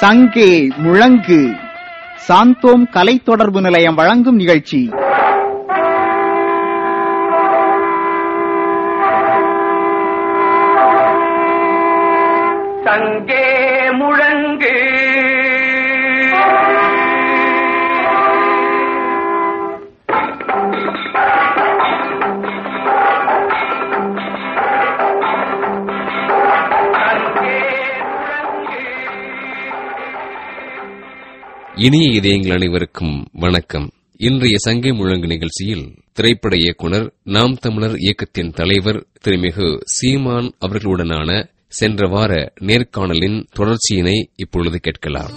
சங்கே முழங்கு சாந்தோம் கலை தொடர்பு நிலையம் வழங்கும் நிகழ்ச்சி சங்கே முழங்கு சங்கே முழங்கு இனிய இதயங்கள் அனைவருக்கும் வணக்கம் இன்றைய சங்கை முழங்கு நிகழ்ச்சியில் திரைப்பட இயக்குனர் நாம் தமிழர் இயக்கத்தின் தலைவர் திருமிகு சீமான் அவர்களுடனான சென்ற வார நேர்காணலின் தொடர்ச்சியினை இப்பொழுது கேட்கலாம்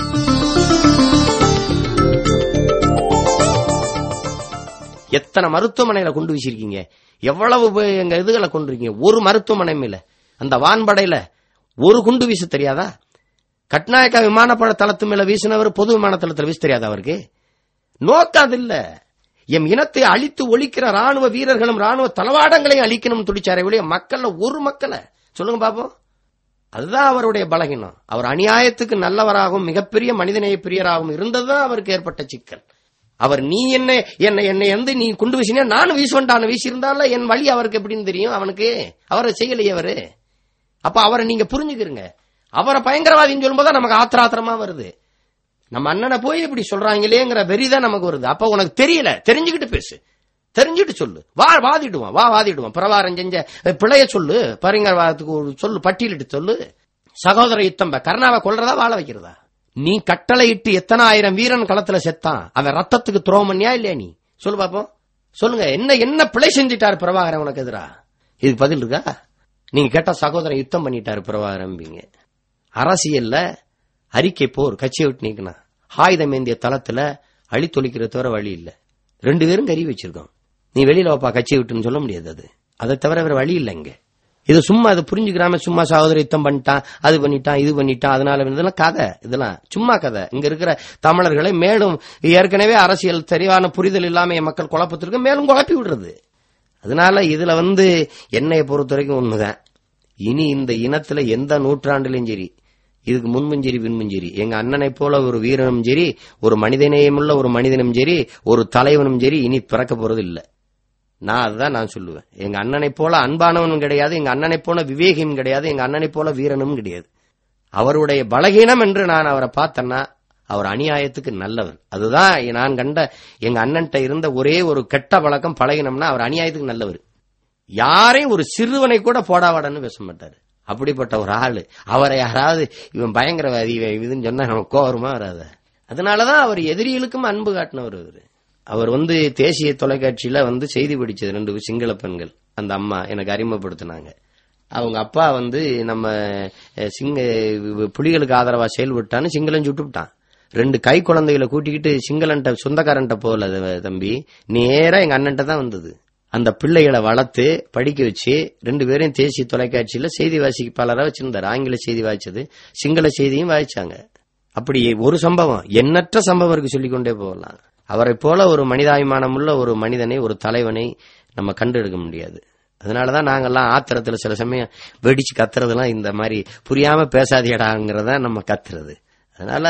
எத்தனை மருத்துவமனையில கொண்டு வச்சிருக்கீங்க எவ்வளவு பே- எங்க இதுகளை கொண்டு இருக்கீங்க ஒரு மருத்துவமனை இல்ல அந்த வான்படையில ஒரு குண்டு வீச தெரியாதா கட்நாயக்கா விமானப்பட தளத்து மேல வீசினவர் பொது விமான தளத்துல வீச தெரியாதா அவருக்கு நோக்கம் அது இல்ல எம் இனத்தை அழித்து ஒழிக்கிற ராணுவ வீரர்களும் ராணுவ தளவாடங்களையும் அழிக்கணும் துடிச்சாரே ஒழிய மக்கள்ல ஒரு மக்களை சொல்லுங்க பாப்போம் அதுதான் அவருடைய பலகீனம் அவர் அநியாயத்துக்கு நல்லவராகவும் மிகப்பெரிய மனிதநேய பிரியராகவும் இருந்ததுதான் அவருக்கு ஏற்பட்ட சிக்கல் அவர் நீ என்ன என்னை என்னை வந்து நீ குண்டு வீசினா நானும் வீசுவன்டான வீசியிருந்தால என் வழி அவருக்கு எப்படின்னு தெரியும் அவனுக்கு அவரை செய்யலையே அவரு அப்ப அவரை நீங்க புரிஞ்சுக்கிறீங்க அவரை பயங்கரவாதின்னு சொல்லும்போது நமக்கு ஆத்திர ஆத்திரமா வருது நம்ம அண்ணனை போய் இப்படி சொல்றாங்களேங்கிற வெறிதான் நமக்கு வருது அப்ப உனக்கு தெரியல தெரிஞ்சுக்கிட்டு பேசு தெரிஞ்சுட்டு சொல்லு வா வாதிடுவான் வா வாதிடுவான் பிரவாரம் செஞ்ச அஹ், பிழைய சொல்லு பரிங்கரவாதத்துக்கு ஒரு சொல்லு பட்டியலிட்டு சொல்லு சகோதர யுத்தம் ப- கருணாவை கொல்றதா வாழ வைக்கிறதா நீ கட்டளையிட்டு எத்தனை ஆயிரம் வீரன் களத்துல செத்தான் அவன் ரத்தத்துக்கு துரோகம் பண்ணியா இல்லையா நீ சொல்லு பாப்போம் சொல்லுங்க என்ன என்ன பிழை செஞ்சிட்டாரு பிரபாகரன் உனக்கு எதிரா இதுக்கு பதில் இருக்கா நீங்க கேட்டா சகோதரன் யுத்தம் பண்ணிட்டாரு பிரபாகரன்பீங்க அரசியல்ல அறிக்கை போர் கட்சியை விட்டு நீக்கினா ஆயுதம் ஏந்திய தளத்துல அழித்தொழிக்கிற தவிர வழி இல்ல ரெண்டு பேரும் கறி வச்சிருக்கோம் நீ வெளியில வாப்பா கட்சியை விட்டுன்னு சொல்ல முடியாது அது அதை தவிர வேற வழி இல்ல இங்க இது சும்மா அது புரிஞ்சுக்கிறாம சும்மா சகோதர யுத்தம் பண்ணிட்டான் அது பண்ணிட்டான் இது பண்ணிட்டான் அதனால இதெல்லாம் கதை இதெல்லாம் சும்மா கதை இங்க இருக்கிற தமிழர்களை மேலும் ஏற்கனவே அரசியல் சரியான புரிதல் இல்லாம என் மக்கள் குழப்பத்திற்கு மேலும் குழப்பி விடுறது அதனால இதுல வந்து என்னைய பொறுத்த வரைக்கும் ஒண்ணுதான் இனி இந்த இனத்துல எந்த நூற்றாண்டிலும் சரி இதுக்கு முன்பும் சரி பின்பும் சரி எங்க அண்ணனை போல ஒரு வீரனும் சரி ஒரு மனிதநேயமுள்ள ஒரு மனிதனும் சரி ஒரு தலைவனும் சரி இனி பிறக்க போறது இல்ல நான் அதுதான் நான் சொல்லுவேன் எங்க அண்ணனை போல அன்பானவனும் கிடையாது எங்க அண்ணனை போல விவேகியும் கிடையாது எங்க அண்ணனை போல வீரனும் கிடையாது அவருடைய பலகீனம் என்று நான் அவரை பார்த்தேன்னா அவர் அநியாயத்துக்கு நல்லவர் அதுதான் நான் கண்ட எங்க அண்ணன்ட்ட இருந்த ஒரே ஒரு கெட்ட பழக்கம் பழகினம்னா அவர் அநியாயத்துக்கு நல்லவர் யாரையும் ஒரு சிறுவனை கூட போடாவாடன்னு பேச மாட்டாரு அப்படிப்பட்ட ஒரு ஆளு அவரை யாராவது இவன் பயங்கரவாதி இவன் இதுன்னு சொன்னா நமக்கு கோவருமா வராத அதனாலதான் அவர் எதிரிகளுக்கும் அன்பு காட்டினவர் அவரு அவர் வந்து தேசிய தொலைக்காட்சியில வந்து செய்தி படிச்சது ரெண்டு சிங்கள பெண்கள் அந்த அம்மா எனக்கு அறிமுகப்படுத்தினாங்க அவங்க அப்பா வந்து நம்ம அஹ், சிங்க புலிகளுக்கு ஆதரவா செயல்பட்டான்னு சிங்களம் சுட்டுவிட்டான் ரெண்டு கை குழந்தைகளை கூட்டிக்கிட்டு சிங்களன்ட்ட சொந்தக்காரன்ட்ட போகல அது தம்பி நேரா எங்க அண்ணன்ட்ட தான் வந்தது அந்த பிள்ளைகளை வளர்த்து படிக்க வச்சு ரெண்டு பேரையும் தேசிய தொலைக்காட்சியில செய்தி வாசிப்பாளரா வச்சிருந்தாரு ஆங்கில செய்தி வாய்ச்சது சிங்கள செய்தியும் வாய்ச்சாங்க அப்படி ஒரு சம்பவம் எண்ணற்ற சம்பவம் இருக்கு சொல்லிக்கொண்டே போகலாம் அவரை போல ஒரு மனிதாபிமானமுள்ள ஒரு மனிதனை ஒரு தலைவனை நம்ம கண்டு எடுக்க முடியாது அதனாலதான் நாங்கெல்லாம் ஆத்திரத்துல சில சமயம் வெடிச்சு கத்துறதெல்லாம் இந்த மாதிரி புரியாம பேசாதியடாங்கிறத நம்ம கத்துறது அதனால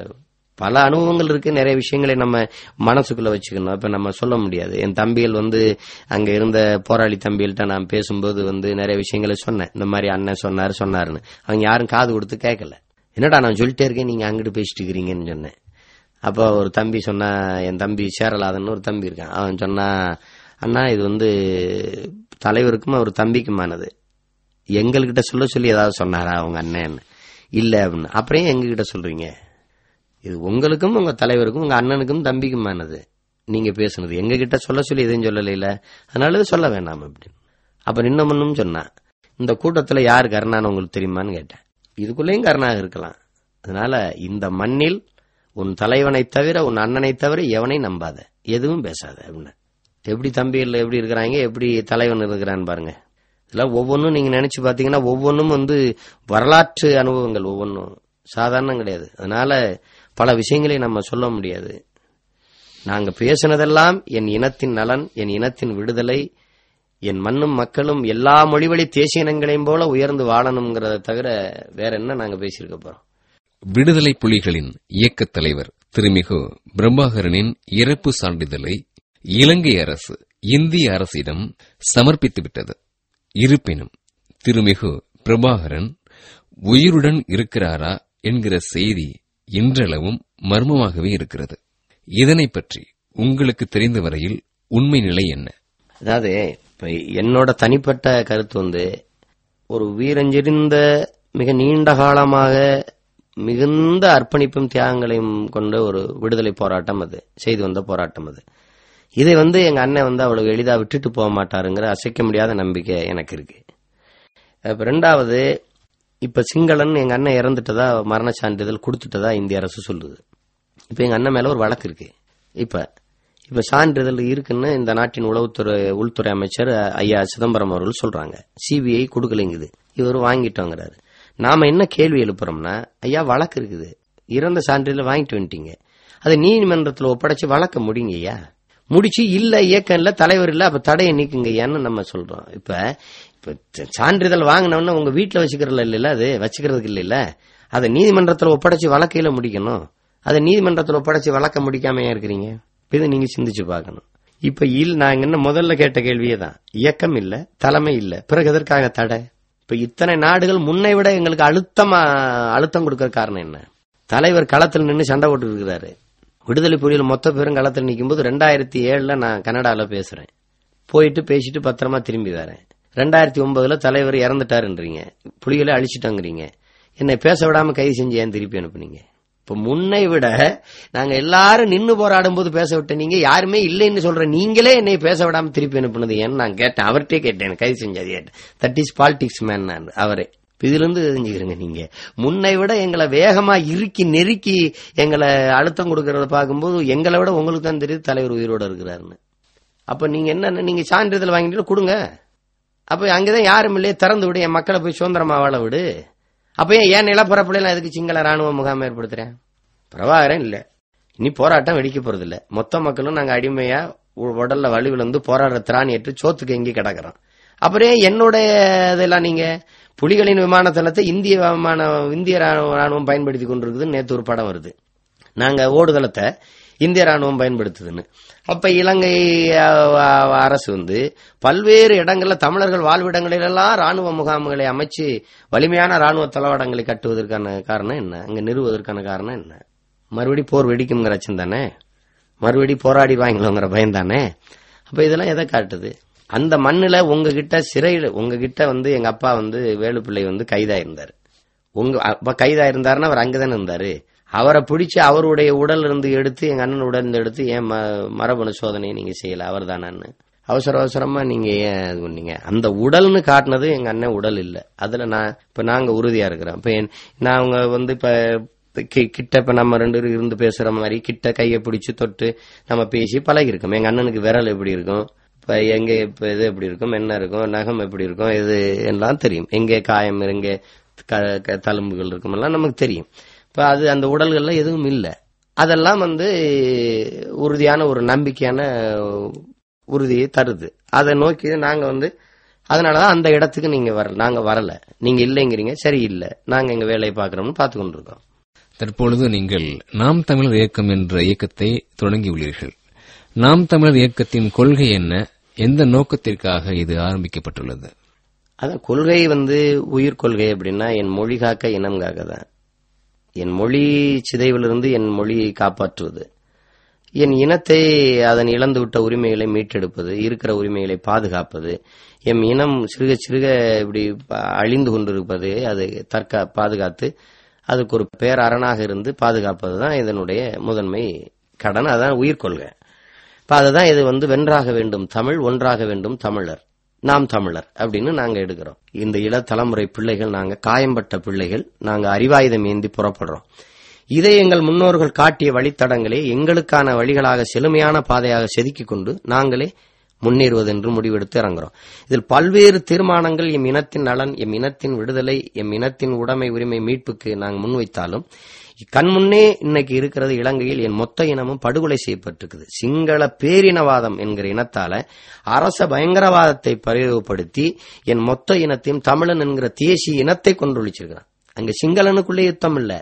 பல அனுபவங்கள் இருக்கு நிறைய விஷயங்களை நம்ம மனசுக்குள்ள வச்சுக்கணும் இப்ப நம்ம சொல்ல முடியாது என் தம்பிகள் வந்து அங்க இருந்த போராளி தம்பிகள்கிட்ட நான் பேசும்போது வந்து நிறைய விஷயங்களை சொன்னேன் இந்த மாதிரி அண்ணன் சொன்னாரு சொன்னாருன்னு அவங்க யாரும் காது கொடுத்து கேட்கல என்னடா நான் சொல்லிட்டே இருக்கேன் நீங்க அங்கிட்டு பேசிட்டு இருக்கிறீங்கன்னு சொன்னேன் அப்போ ஒரு தம்பி சொன்னா என் தம்பி சேரலாதன்னு ஒரு தம்பி இருக்கான் அவன் சொன்னா அண்ணா இது வந்து தலைவருக்கும் அவர் தம்பிக்குமானது எங்கள்கிட்ட சொல்ல சொல்லி ஏதாவது சொன்னாரா அவங்க அண்ணன் இல்ல அப்படின்னு அப்புறம் ஏன் எங்ககிட்ட சொல்றீங்க இது உங்களுக்கும் உங்க தலைவருக்கும் உங்க அண்ணனுக்கும் தம்பிக்குமானது நீங்க பேசுனது எங்க கிட்ட சொல்ல சொல்லி எதுவும் சொல்லல அதனால இது சொல்ல வேண்டாம் அப்படின்னு அப்புறம் இன்னமும் சொன்னான் இந்த கூட்டத்துல யார் கருணான்னு உங்களுக்கு தெரியுமான்னு கேட்டேன் இதுக்குள்ளேயும் கருணாக இருக்கலாம் அதனால இந்த மண்ணில் உன் தலைவனை தவிர உன் அண்ணனை தவிர எவனையும் நம்பாத எதுவும் பேசாத அப்படின்னு எப்படி தம்பிகள் எப்படி இருக்கிறாங்க எப்படி தலைவன் இருக்கிறான்னு பாருங்க இதெல்லாம் ஒவ்வொன்றும் நீங்க நினைச்சு பாத்தீங்கன்னா ஒவ்வொன்றும் வந்து வரலாற்று அனுபவங்கள் ஒவ்வொன்றும் சாதாரணம் கிடையாது அதனால பல விஷயங்களை நம்ம சொல்ல முடியாது நாங்க பேசினதெல்லாம் என் இனத்தின் நலன் என் இனத்தின் விடுதலை என் மண்ணும் மக்களும் எல்லா மொழிவழி தேசிய இனங்களையும் போல உயர்ந்து வாழணுங்கிறத தவிர வேற என்ன நாங்க பேசியிருக்க போறோம் விடுதலை புலிகளின் இயக்கத் தலைவர் திருமிகு பிரபாகரனின் இறப்பு சான்றிதழை இலங்கை அரசு இந்திய அரசிடம் சமர்ப்பித்துவிட்டது இருப்பினும் திருமிகு பிரபாகரன் உயிருடன் இருக்கிறாரா என்கிற செய்தி இன்றளவும் மர்மமாகவே இருக்கிறது இதனைப் பற்றி உங்களுக்கு தெரிந்த வரையில் உண்மை நிலை என்ன அதாவது இப்ப என்னோட தனிப்பட்ட கருத்து வந்து ஒரு வீரஞ்செறிந்த மிக நீண்ட காலமாக மிகுந்த அர்ப்பணிப்பும் தியாகங்களையும் கொண்ட ஒரு விடுதலை போராட்டம் அது செய்து வந்த போராட்டம் அது இதை வந்து எங்க அண்ணன் வந்து அவ்வளவு எளிதா விட்டுட்டு போக மாட்டாருங்கிற அசைக்க முடியாத நம்பிக்கை எனக்கு இருக்கு இப்ப ரெண்டாவது இப்ப சிங்களன் எங்க அண்ணன் இறந்துட்டதா மரண சான்றிதழ் கொடுத்துட்டதா இந்திய அரசு சொல்லுது இப்ப எங்க அண்ணன் மேல ஒரு வழக்கு இருக்கு இப்ப இப்ப சான்றிதழ் இருக்குன்னு இந்த நாட்டின் உளவுத்துறை உள்துறை அமைச்சர் ஐயா சிதம்பரம் அவர்கள் சொல்றாங்க சிபிஐ கொடுக்கலைங்குது இவர் வாங்கிட்டோங்கிறாரு நாம என்ன கேள்வி எழுப்புறோம்னா ஐயா வழக்கு இருக்குது இறந்த சான்றிதழ் வாங்கிட்டு வந்துட்டீங்க அதை நீதிமன்றத்தில் ஒப்படைச்சு வழக்க முடியுங்க ஐயா முடிச்சு இல்ல இயக்கம் இல்ல தலைவர் இல்ல அப்ப தடையை நீக்குங்க ஐயான்னு நம்ம சொல்றோம் இப்ப இப்ப ச- சான்றிதழ் வாங்கினோம்னா உங்க வீட்டுல வச்சுக்கிறல இல்ல அது வச்சுக்கிறதுக்கு இல்ல அதை நீதிமன்றத்தில் ஒப்படைச்சு வழக்கையில முடிக்கணும் அதை நீதிமன்றத்தில் ஒப்படைச்சு வழக்க முடிக்காம ஏன் இருக்கிறீங்க இதை நீங்க சிந்திச்சு பார்க்கணும் இப்ப இல் நாங்க என்ன முதல்ல கேட்ட கேள்வியே தான் இயக்கம் இல்ல தலைமை இல்ல பிறகு எதற்காக தடை இப்ப இத்தனை நாடுகள் முன்னை விட எங்களுக்கு அழுத்தமா அழுத்தம் கொடுக்கற காரணம் என்ன தலைவர் களத்தில் நின்று சண்டை போட்டு இருக்கிறாரு விடுதலை புலிகள் மொத்த பேரும் களத்தில் நிக்கும்போது ரெண்டாயிரத்தி ஏழுல நான் கனடால பேசுறேன் போயிட்டு பேசிட்டு பத்திரமா திரும்பி வரேன் ரெண்டாயிரத்தி ஒன்பதுல தலைவர் இறந்துட்டாருன்றீங்க புலிகளை அழிச்சிட்டாங்கிறீங்க என்னை பேச விடாம கைது செஞ்சு ஏன் திருப்பி அனுப்புனீங்க இப்ப முன்னை விட நாங்க எல்லாரும் நின்னு போராடும் போது பேச விட்ட நீங்க யாருமே இல்லைன்னு சொல்ற நீங்களே என்னை பேச விடாம திருப்பி அனுப்புனது ஏன்னு நான் கேட்டேன் அவர்கிட்டே கேட்டேன் கைது செஞ்சது கேட்டேன் தட் இஸ் பாலிடிக்ஸ் மேன் நான் அவரே இதுல இருந்து தெரிஞ்சுக்கிறீங்க நீங்க முன்னை விட எங்களை வேகமா இறுக்கி நெருக்கி எங்களை அழுத்தம் கொடுக்கறத பார்க்கும்போது எங்களை விட உங்களுக்கு தான் தெரியுது தலைவர் உயிரோட இருக்கிறாருன்னு அப்ப நீங்க என்ன நீங்க சான்றிதழ் வாங்கிட்டு கொடுங்க அப்ப அங்கதான் யாரும் இல்லையே திறந்து விடு என் மக்களை போய் சுதந்திரமா வாழ விடு அப்ப ஏன் ஏன் நிலப்பரப்புல எல்லாம் எதுக்கு சிங்கள ராணுவ முகாம் ஏற்படுத்துறேன் பிரபாகரன் இல்ல இனி போராட்டம் வெடிக்க போறது இல்ல மொத்த மக்களும் நாங்க அடிமையா உ- உடல்ல வலி விழுந்து போராடுற திராணி ஏற்று சோத்துக்கு எங்கே கிடக்குறோம் அப்புறம் ஏன் என்னுடைய இதெல்லாம் நீங்க புலிகளின் விமான தளத்தை இந்திய விமான இந்திய ராணுவ- ராணுவம் பயன்படுத்தி கொண்டிருக்குதுன்னு நேத்து ஒரு படம் வருது நாங்க ஓடுதளத்தை இந்திய ராணுவம் பயன்படுத்துதுன்னு அப்ப இலங்கை அஹ், அஹ், அரசு வந்து பல்வேறு இடங்கள்ல தமிழர்கள் வாழ்விடங்களிலெல்லாம் ராணுவ முகாம்களை அமைச்சு வலிமையான ராணுவ தளவாடங்களை கட்டுவதற்கான காரணம் என்ன அங்க நிறுவுவதற்கான காரணம் என்ன மறுபடி போர் வெடிக்குங்கிற அச்சம் தானே மறுபடி போராடிடுவாங்களோங்கிற பயம் தானே அப்ப இதெல்லாம் எதை காட்டுது அந்த மண்ணுல உங்ககிட்ட சிறையில் உங்ககிட்ட வந்து எங்க அப்பா வந்து வேலுப்பிள்ளை வந்து கைதாயிருந்தாரு உங்க அப்ப கைதா இருந்தாருன்னா அவர் அங்கதானே இருந்தாரு அவரை பிடிச்சு அவருடைய உடல் இருந்து எடுத்து எங்க அண்ணன் உடல் இருந்து எடுத்து ஏன் ம- மரபணு சோதனையை நீங்க செய்யல அவர் தானு அவசர அவசரமா நீங்க ஏன் இது பண்ணீங்க அந்த உடல்னு காட்டினது எங்க அண்ணன் உடல் இல்ல அதுல நான் இப்ப நாங்க உறுதியா இருக்கிறோம் இப்ப என்- நான் அவங்க வந்து இப்ப கி- கிட்ட இப்ப நம்ம ரெண்டு பேரும் இருந்து பேசுற மாதிரி கிட்ட கையை பிடிச்சு தொட்டு நம்ம பேசி பழகி இருக்கோம் எங்க அண்ணனுக்கு விரல் எப்படி இருக்கும் இப்ப எங்க இப்ப இது எப்படி இருக்கும் என்ன இருக்கும் நகம் எப்படி இருக்கும் இது எல்லாம் தெரியும் எங்கே காயம் எங்கே க- க- தழும்புகள் இருக்கும் எல்லாம் நமக்கு தெரியும் இப்ப அது அந்த உடல்கள்ல எதுவும் இல்லை அதெல்லாம் வந்து உறுதியான ஒரு நம்பிக்கையான உறுதியை தருது அதை நோக்கி நாங்க வந்து அதனாலதான் அந்த இடத்துக்கு நீங்க வரல நாங்க வரல நீங்க இல்லைங்கிறீங்க சரி இல்ல நாங்க எங்க வேலையை பாக்குறோம்னு பார்த்து கொண்டிருக்கோம் தற்பொழுது நீங்கள் நாம் தமிழர் இயக்கம் என்ற இயக்கத்தை தொடங்கியுள்ளீர்கள் நாம் தமிழர் இயக்கத்தின் கொள்கை என்ன எந்த நோக்கத்திற்காக இது ஆரம்பிக்கப்பட்டுள்ளது அதான் கொள்கை வந்து உயிர் கொள்கை அப்படின்னா என் மொழி காக்க இனம் காக்க தான் என் மொழி சிதைவிலிருந்து என் மொழியை காப்பாற்றுவது என் இனத்தை அதன் இழந்துவிட்ட உரிமைகளை மீட்டெடுப்பது இருக்கிற உரிமைகளை பாதுகாப்பது எம் இனம் சிறுக சிறுக இப்படி ப- அழிந்து கொண்டிருப்பது அதை தற்கா பாதுகாத்து அதுக்கு ஒரு பேரரணாக இருந்து பாதுகாப்பது தான் இதனுடைய முதன்மை கடன் அதான் உயிர் கொள்கை இப்ப அதுதான் இது வந்து வென்றாக வேண்டும் தமிழ் ஒன்றாக வேண்டும் தமிழர் நாம் தமிழர் அப்படின்னு நாங்க எடுக்கிறோம் இந்த இள தலைமுறை பிள்ளைகள் நாங்க காயம்பட்ட பிள்ளைகள் நாங்க அறிவாயுதம் ஏந்தி புறப்படுறோம் இதை எங்கள் முன்னோர்கள் காட்டிய வழித்தடங்களை எங்களுக்கான வழிகளாக செழுமையான பாதையாக செதுக்கிக் கொண்டு நாங்களே முன்னேறுவதென்று முடிவெடுத்து இறங்குறோம் இதில் பல்வேறு தீர்மானங்கள் எம் இனத்தின் நலன் எம் இனத்தின் விடுதலை எம் இனத்தின் உடைமை உரிமை மீட்புக்கு நாங்கள் முன்வைத்தாலும் கண்முன்னே இன்னைக்கு இருக்கிறது இலங்கையில் என் மொத்த இனமும் படுகொலை செய்யப்பட்டிருக்குது சிங்கள பேரினவாதம் என்கிற இனத்தால அரச பயங்கரவாதத்தை பிரயோகப்படுத்தி என் மொத்த இனத்தையும் தமிழன் என்கிற தேசிய இனத்தை கொண்டொழிச்சிருக்கிறான் அங்க சிங்களனுக்குள்ளே யுத்தம் இல்ல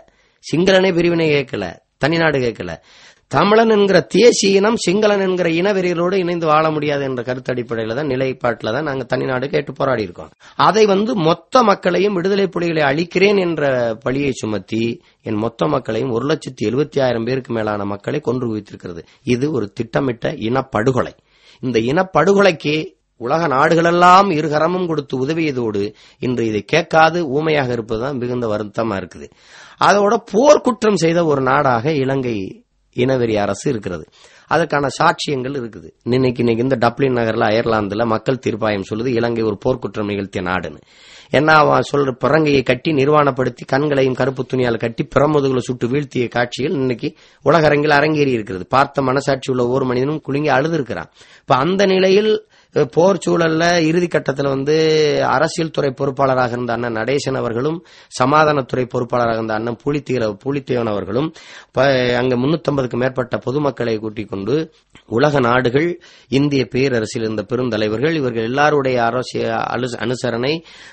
சிங்களனே பிரிவினை கேட்கல தனிநாடு கேட்கல தமிழன் என்கிற தேசிய இனம் சிங்களன் என்கிற இனவெறிகளோடு இணைந்து வாழ முடியாது என்ற கருத்து அடிப்படையில தான் நிலைப்பாட்டில் தான் நாங்க தனிநாடு கேட்டு போராடி இருக்கோம் அதை வந்து மொத்த மக்களையும் விடுதலை புலிகளை அழிக்கிறேன் என்ற பழியை சுமத்தி என் மொத்த மக்களையும் ஒரு லட்சத்தி எழுபத்தி ஆயிரம் பேருக்கு மேலான மக்களை கொன்று குவித்திருக்கிறது இது ஒரு திட்டமிட்ட இனப்படுகொலை இந்த இனப்படுகொலைக்கு உலக நாடுகளெல்லாம் இருகரமும் கொடுத்து உதவியதோடு இன்று இதை கேட்காது ஊமையாக இருப்பதுதான் மிகுந்த வருத்தமா இருக்குது அதோட போர்க்குற்றம் செய்த ஒரு நாடாக இலங்கை இனவெறி அரசு இருக்கிறது அதற்கான சாட்சியங்கள் இருக்குது இன்னைக்கு இன்னைக்கு இந்த டப்ளின் நகர்ல அயர்லாந்துல மக்கள் தீர்ப்பாயம் சொல்லுது இலங்கை ஒரு போர்க்குற்றம் நிகழ்த்திய நாடுன்னு என்ன அவன் சொல்ற பிறங்கையை கட்டி நிர்வாணப்படுத்தி கண்களையும் கருப்பு துணியால் கட்டி பிறமுதுகளை சுட்டு வீழ்த்திய காட்சிகள் இன்னைக்கு உலகரங்கில் அரங்கேறி இருக்கிறது பார்த்த மனசாட்சி உள்ள ஒவ்வொரு மனிதனும் குலுங்கி அழுது இருக்கிறான் இப்ப அந்த நிலையில் அஹ், போர் சூழல்ல இறுதி கட்டத்தில் வந்து அரசியல் துறை பொறுப்பாளராக இருந்த அண்ணன் நடேசன் அவர்களும் சமாதானத்துறை பொறுப்பாளராக இருந்த அண்ணன் பூலித்தீர பூலித்தேவன் அவர்களும் ப- அங்க முன்னூத்தம்பதுக்கு மேற்பட்ட பொதுமக்களை கூட்டிக் கொண்டு உலக நாடுகள் இந்திய பேரரசில் இருந்த பெருந்தலைவர்கள் இவர்கள் எல்லாருடைய அரசியல் அலு- அனுசரணை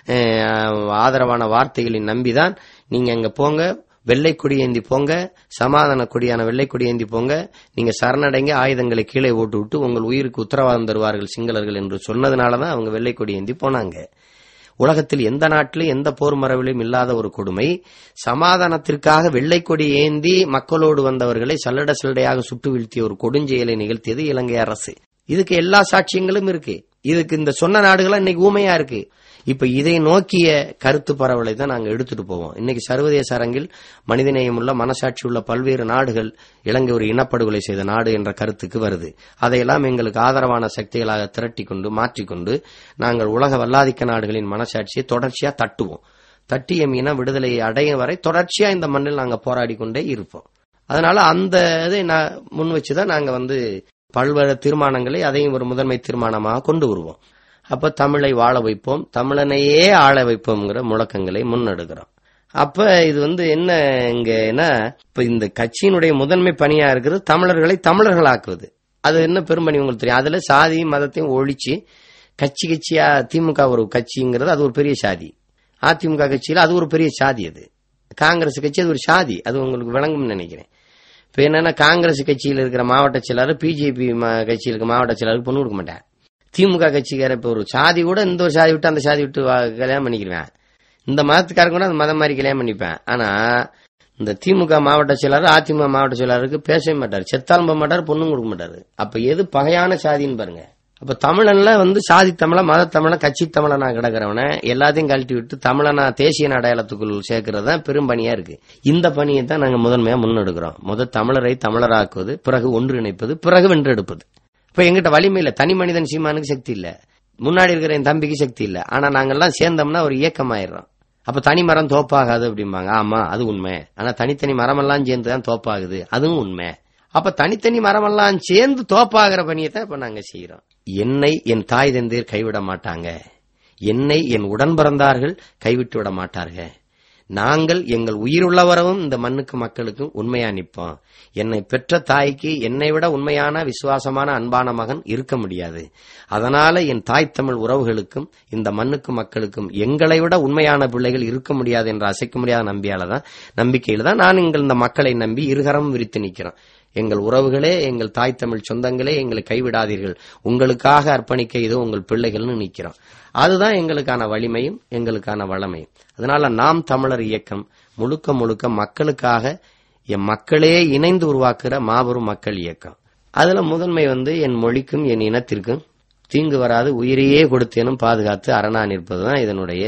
அஹ், ஆதரவான வார்த்தைகளின் நம்பிதான் நீங்க அங்க போங்க வெள்ளை கொடி ஏந்தி போங்க சமாதான கொடியான வெள்ளை கொடி ஏந்தி போங்க நீங்க சரணடைங்க ஆயுதங்களை கீழே போட்டு விட்டு உங்கள் உயிருக்கு உத்தரவாதம் தருவார்கள் சிங்களர்கள் என்று சொன்னதுனாலதான் அவங்க வெள்ளை கொடி ஏந்தி போனாங்க உலகத்தில் எந்த நாட்டிலும் எந்த போர் மரபிலும் இல்லாத ஒரு கொடுமை சமாதானத்திற்காக வெள்ளை கொடி ஏந்தி மக்களோடு வந்தவர்களை சல்லட சல்லடையாக சுட்டு வீழ்த்திய ஒரு கொடுஞ்செயலை நிகழ்த்தியது இலங்கை அரசு இதுக்கு எல்லா சாட்சியங்களும் இருக்கு இதுக்கு இந்த சொன்ன நாடுகள் இன்னைக்கு ஊமையா இருக்கு இப்ப இதை நோக்கிய கருத்து பரவலை தான் நாங்க எடுத்துட்டு போவோம் இன்னைக்கு சர்வதேச அரங்கில் மனிதநேயம் உள்ள மனசாட்சி உள்ள பல்வேறு நாடுகள் இலங்கை ஒரு இனப்படுகொலை செய்த நாடு என்ற கருத்துக்கு வருது அதையெல்லாம் எங்களுக்கு ஆதரவான சக்திகளாக திரட்டி கொண்டு மாற்றிக்கொண்டு நாங்கள் உலக வல்லாதிக்க நாடுகளின் மனசாட்சியை தொடர்ச்சியா தட்டுவோம் தட்டி எம் இன விடுதலையை அடையும் வரை தொடர்ச்சியா இந்த மண்ணில் நாங்க போராடி கொண்டே இருப்போம் அதனால அந்த இதை நான் முன் வச்சுதான் நாங்க வந்து பல்வேறு தீர்மானங்களை அதையும் ஒரு முதன்மை தீர்மானமாக கொண்டு வருவோம் அப்ப தமிழை வாழ வைப்போம் தமிழனையே ஆள வைப்போம்ங்கிற முழக்கங்களை முன்னெடுக்கிறோம் அப்ப இது வந்து என்ன இங்கன்னா இப்ப இந்த கட்சியினுடைய முதன்மை பணியா இருக்கிறது தமிழர்களை தமிழர்களாக்குவது அது என்ன பெரும்பணி உங்களுக்கு தெரியும் அதுல சாதி மதத்தையும் ஒழிச்சு கட்சி கட்சியா திமுக ஒரு கட்சிங்கிறது அது ஒரு பெரிய சாதி அதிமுக கட்சியில அது ஒரு பெரிய சாதி அது காங்கிரஸ் கட்சி அது ஒரு சாதி அது உங்களுக்கு விளங்கும்னு நினைக்கிறேன் இப்ப என்னன்னா காங்கிரஸ் கட்சியில் இருக்கிற மாவட்ட செயலாளர் பிஜேபி கட்சியில் இருக்க மாவட்ட செயலாளருக்கு பொண்ணு கொடுக்க மாட்டேன் திமுக கட்சிக்கார இப்ப ஒரு சாதி கூட இந்த ஒரு சாதி விட்டு அந்த சாதி விட்டு வா- கல்யாணம் பண்ணிக்கிருவேன் இந்த மதத்துக்காரங்க கூட அந்த மதம் மாதிரி கல்யாணம் பண்ணிப்பேன் ஆனா இந்த திமுக மாவட்ட செயலாளர் அதிமுக மாவட்ட செயலாளருக்கு பேசவே மாட்டார் செத்தாலும் போக மாட்டார் பொண்ணும் கொடுக்க மாட்டாரு அப்ப எது பகையான சாதின்னு பாருங்க அப்ப தமிழன்ல வந்து சாதி தமிழன் மத தமிழன் கட்சி தமிழனா கிடக்கிறவன எல்லாத்தையும் கழட்டி விட்டு தமிழனா தேசிய அடையாளத்துக்குள் சேர்க்கறது தான் பெரும் பணியா இருக்கு இந்த பணியை தான் நாங்க முதன்மையா முன்னெடுக்கிறோம் முத தமிழரை தமிழராக்குவது பிறகு ஒன்றிணைப்பது பிறகு வென்றெடுப்பது இப்ப எங்கிட்ட வலிமை இல்ல தனி மனிதன் சீமானுக்கு சக்தி இல்ல முன்னாடி இருக்கிற என் தம்பிக்கு சக்தி இல்ல ஆனா நாங்கெல்லாம் சேர்ந்தோம்னா ஒரு இயக்கமாயிடுறோம் அப்ப தனி மரம் தோப்பாகாது அப்படிம்பாங்க ஆமா அது உண்மை ஆனா தனித்தனி மரமெல்லாம் சேர்ந்து தான் தோப்பாகுது அதுவும் உண்மை அப்ப தனித்தனி மரமெல்லாம் சேர்ந்து தோப்பாகிற பணியை தான் இப்ப நாங்க செய்யறோம் என்னை என் தாய் தந்தீர் கைவிட மாட்டாங்க என்னை என் உடன் பிறந்தார்கள் கைவிட்டு விட மாட்டார்கள் நாங்கள் எங்கள் உயிருள்ளவரவும் இந்த மண்ணுக்கு மக்களுக்கும் உண்மையா நிற்போம் என்னை பெற்ற தாய்க்கு என்னை விட உண்மையான விசுவாசமான அன்பான மகன் இருக்க முடியாது அதனால என் தாய் தமிழ் உறவுகளுக்கும் இந்த மண்ணுக்கு மக்களுக்கும் எங்களை விட உண்மையான பிள்ளைகள் இருக்க முடியாது என்ற அசைக்க முடியாத நம்பியால தான் நம்பிக்கையில தான் நான் எங்கள் இந்த மக்களை நம்பி இருகரம் விரித்து நிக்கிறோம் எங்கள் உறவுகளே எங்கள் தாய் தமிழ் சொந்தங்களே எங்களை கைவிடாதீர்கள் உங்களுக்காக அர்ப்பணிக்க இதோ உங்கள் பிள்ளைகள்னு நிக்கிறோம் அதுதான் எங்களுக்கான வலிமையும் எங்களுக்கான வளமையும் அதனால நாம் தமிழர் இயக்கம் முழுக்க முழுக்க மக்களுக்காக என் மக்களே இணைந்து உருவாக்குற மாபெரும் மக்கள் இயக்கம் அதுல முதன்மை வந்து என் மொழிக்கும் என் இனத்திற்கும் தீங்கு வராது உயிரையே கொடுத்தேனும் பாதுகாத்து அரணா நிற்பதுதான் இதனுடைய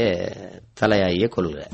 தலையாய கொள்கை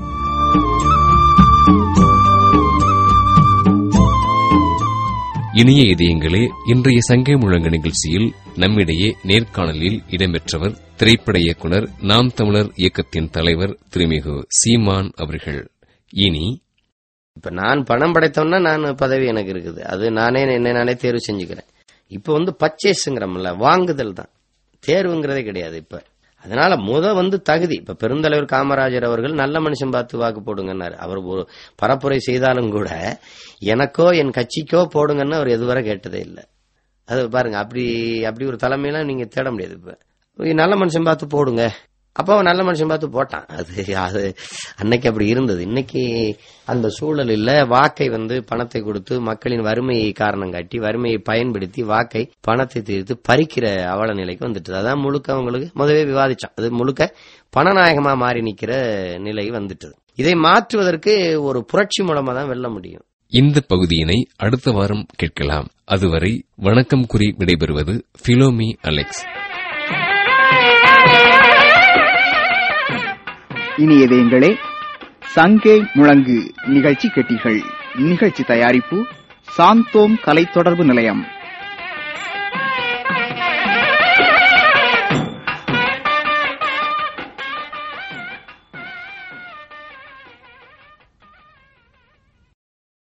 இனிய இதயங்களே இன்றைய சங்கை முழங்கு நிகழ்ச்சியில் நம்மிடையே நேர்காணலில் இடம்பெற்றவர் திரைப்பட இயக்குனர் நாம் தமிழர் இயக்கத்தின் தலைவர் திருமிகு சீமான் அவர்கள் இனி இப்ப நான் பணம் படைத்தோம்னா நான் பதவி எனக்கு இருக்குது அது நானே என்ன நானே தேர்வு செஞ்சுக்கிறேன் இப்ப வந்து பர்ச்சேஸுங்கிறோம்ல வாங்குதல் தான் தேர்வுங்கிறதே கிடையாது இப்ப அதனால முத வந்து தகுதி இப்ப பெருந்தலைவர் காமராஜர் அவர்கள் நல்ல மனுஷன் பார்த்து வாக்கு போடுங்கன்னாரு அவர் ஒரு பரப்புரை செய்தாலும் கூட எனக்கோ என் கட்சிக்கோ போடுங்கன்னு அவர் எதுவரை கேட்டதே இல்லை அது பாருங்க அப்படி அப்படி ஒரு தலைமையெல்லாம் நீங்க தேட முடியாது இப்ப நல்ல மனுஷன் பார்த்து போடுங்க அப்போ அவன் நல்ல மனுஷன் பார்த்து போட்டான் அது அது அன்னைக்கு அப்படி இருந்தது இன்னைக்கு அந்த சூழல் இல்ல வாக்கை வந்து பணத்தை கொடுத்து மக்களின் வறுமையை காரணம் காட்டி வறுமையை பயன்படுத்தி வாக்கை பணத்தை தீர்த்து பறிக்கிற அவல நிலைக்கு வந்துட்டு அதான் முழுக்க அவங்களுக்கு முதவே விவாதிச்சான் அது முழுக்க பணநாயகமா மாறி நிக்கிற நிலை வந்துட்டது இதை மாற்றுவதற்கு ஒரு புரட்சி மூலமா தான் வெல்ல முடியும் இந்த பகுதியினை அடுத்த வாரம் கேட்கலாம் அதுவரை வணக்கம் கூறி விடைபெறுவது பிலோமி அலெக்ஸ் இனியதேங்களே சங்கே முழங்கு நிகழ்ச்சி கேட்டீர்கள் நிகழ்ச்சி தயாரிப்பு சாந்தோம் கலை தொடர்பு நிலையம்